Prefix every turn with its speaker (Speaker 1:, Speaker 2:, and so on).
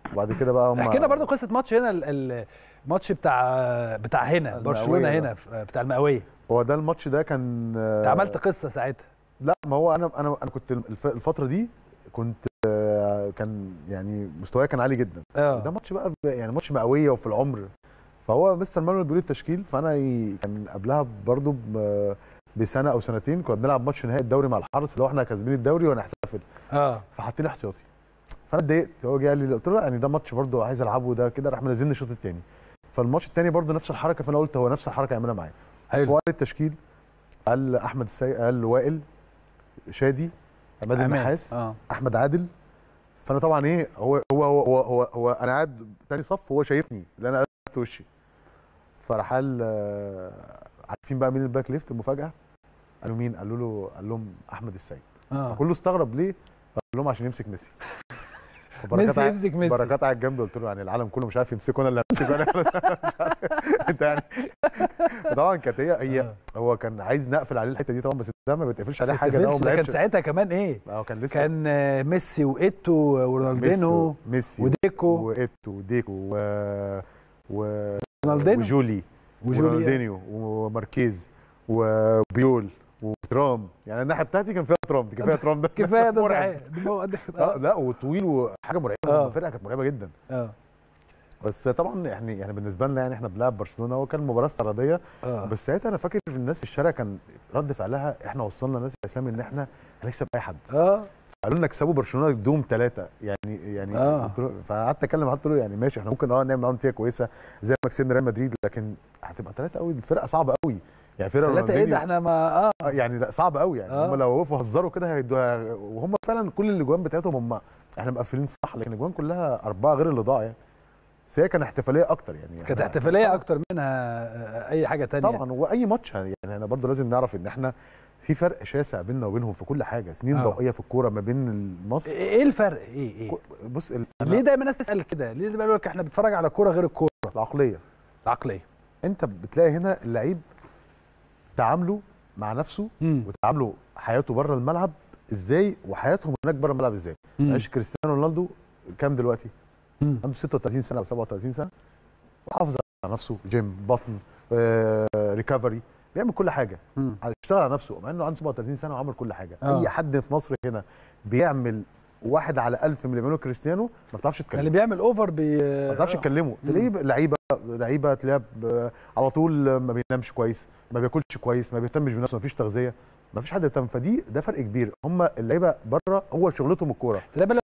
Speaker 1: وبعد كده بقى هم
Speaker 2: احكي لنا برضه قصه ماتش هنا الماتش بتاع بتاع هنا
Speaker 1: المئوية
Speaker 2: برشلونه
Speaker 1: بقى.
Speaker 2: هنا بتاع المئويه
Speaker 1: هو ده الماتش ده كان
Speaker 2: انت عملت قصه ساعتها
Speaker 1: لا ما هو انا انا انا كنت الف- الفتره دي كنت آه، كان يعني مستواي كان عالي جدا ده
Speaker 2: اه
Speaker 1: ماتش بقى ب- يعني ماتش مئويه وفي العمر فهو مستر مانويل بيقول التشكيل فانا ي- كان قبلها برضو ب- بسنه او سنتين كنا بنلعب ماتش نهائي الدوري مع الحرس اللي هو احنا كاسبين الدوري وهنحتفل
Speaker 2: اه
Speaker 1: فحاطين احتياطي فانا اتضايقت هو جه قال لي قلت له لا يعني ده ماتش برضو عايز العبه ده كده راح منزلني الشوط الثاني فالماتش الثاني برضو نفس الحركه فانا قلت هو نفس الحركه يعملها معايا
Speaker 2: حلو
Speaker 1: فهو قال التشكيل قال احمد السي قال وائل شادي عماد
Speaker 2: عماد.
Speaker 1: النحاس
Speaker 2: اه
Speaker 1: احمد عادل فانا طبعا ايه هو هو هو هو, هو, هو انا قاعد تاني صف وهو شايفني اللي انا قلبت وشي فراح قال آه، عارفين بقى مين الباك ليفت المفاجاه قالوا مين قالوا له قال لهم احمد السيد
Speaker 2: اه
Speaker 1: فكله استغرب ليه قال لهم عشان يمسك ميسي
Speaker 2: ميسي
Speaker 1: قاعد-
Speaker 2: يمسك ميسي
Speaker 1: بركات قاعد جنبي قلت له يعني العالم كله مش عارف يمسكه انا اللي همسكه انا مش عارف. انت يعني طبعا كانت هي هي
Speaker 2: آه.
Speaker 1: هو كان عايز نقفل عليه الحته دي طبعا بس ده ما بيتقفلش عليه حاجه ده هو
Speaker 2: ده
Speaker 1: ما
Speaker 2: كان
Speaker 1: لعبش
Speaker 2: ساعتها كمان ايه
Speaker 1: هو كان لسه
Speaker 2: كان آه، ميسي وايتو ورونالدينو
Speaker 1: ميسي
Speaker 2: وديكو
Speaker 1: وايتو وديكو و و
Speaker 2: رونالدينو
Speaker 1: وجولي
Speaker 2: وجولي
Speaker 1: ورونالدينيو وماركيز وبيول وترام يعني الناحيه بتاعتي كان فيها ترام دي كفايه ترام ده
Speaker 2: كفايه ده
Speaker 1: مرعب.
Speaker 2: صحيح ده مؤدف
Speaker 1: اه
Speaker 2: اه
Speaker 1: لا وطويل وحاجه مرعبه
Speaker 2: آه.
Speaker 1: الفرقه كانت مرعبه جدا
Speaker 2: اه
Speaker 1: بس طبعا يعني يعني بالنسبه لنا يعني احنا بنلعب برشلونه هو كان مباراه استعراضيه
Speaker 2: اه
Speaker 1: بس ساعتها انا فاكر الناس في الشارع كان رد فعلها احنا وصلنا الناس الاسلام ان احنا هنكسب اي حد
Speaker 2: اه
Speaker 1: قالوا لنا اكسبوا برشلونه دوم ثلاثه يعني يعني
Speaker 2: آه.
Speaker 1: قلت له- فقعدت اتكلم قلت له يعني ماشي احنا ممكن اه نعمل معاهم نتيجه كويسه زي ما كسبنا ريال مدريد لكن هتبقى ثلاثه قوي الفرقه صعبه قوي يعني فرقه
Speaker 2: ثلاثة ايه ده
Speaker 1: رونالدينيو-
Speaker 2: احنا ما اه
Speaker 1: آه، يعني لا صعب قوي يعني
Speaker 2: آه.
Speaker 1: هم لو وقفوا هزروا كده هيدوها وهم فعلا كل الاجوان بتاعتهم هم احنا مقفلين صح لكن الاجوان كلها اربعه غير اللي ضاع يعني بس هي كان احتفاليه اكتر يعني
Speaker 2: كانت
Speaker 1: إحنا-
Speaker 2: احتفاليه اكتر منها آه، اي حاجه تانية
Speaker 1: طبعا واي ماتش يعني احنا برضو لازم نعرف ان احنا في فرق شاسع بيننا وبينهم في كل حاجه سنين
Speaker 2: آه.
Speaker 1: ضوئيه في الكوره ما بين مصر
Speaker 2: ايه الفرق ايه ايه
Speaker 1: بص ال-
Speaker 2: ليه دايما الناس تسال كده ليه دايما يقول لك احنا بنتفرج على كوره غير الكوره
Speaker 1: العقليه
Speaker 2: العقليه
Speaker 1: انت بتلاقي هنا اللعيب تعامله مع نفسه
Speaker 2: امم
Speaker 1: وتعامله حياته بره الملعب ازاي وحياتهم هناك بره الملعب ازاي معلش كريستيانو رونالدو كام دلوقتي عنده 36 سنه او 37 سنه وحافظ على نفسه جيم بطن آه، ريكفري بيعمل كل حاجه اشتغل على نفسه مع انه عنده 37 سنه وعمل كل حاجه
Speaker 2: آه.
Speaker 1: اي حد في مصر هنا بيعمل واحد على ألف من اللي بيعمله كريستيانو ما بتعرفش تتكلم
Speaker 2: اللي بيعمل اوفر بي
Speaker 1: ما تعرفش تكلمه تلاقيه لعيبه لعيبه تلاقيها ب- على طول ما بينامش كويس ما بياكلش كويس ما بيهتمش بنفسه ما فيش تغذيه ما فيش حد يهتم فدي ده فرق كبير هم اللعيبه بره هو شغلتهم الكوره
Speaker 2: دايما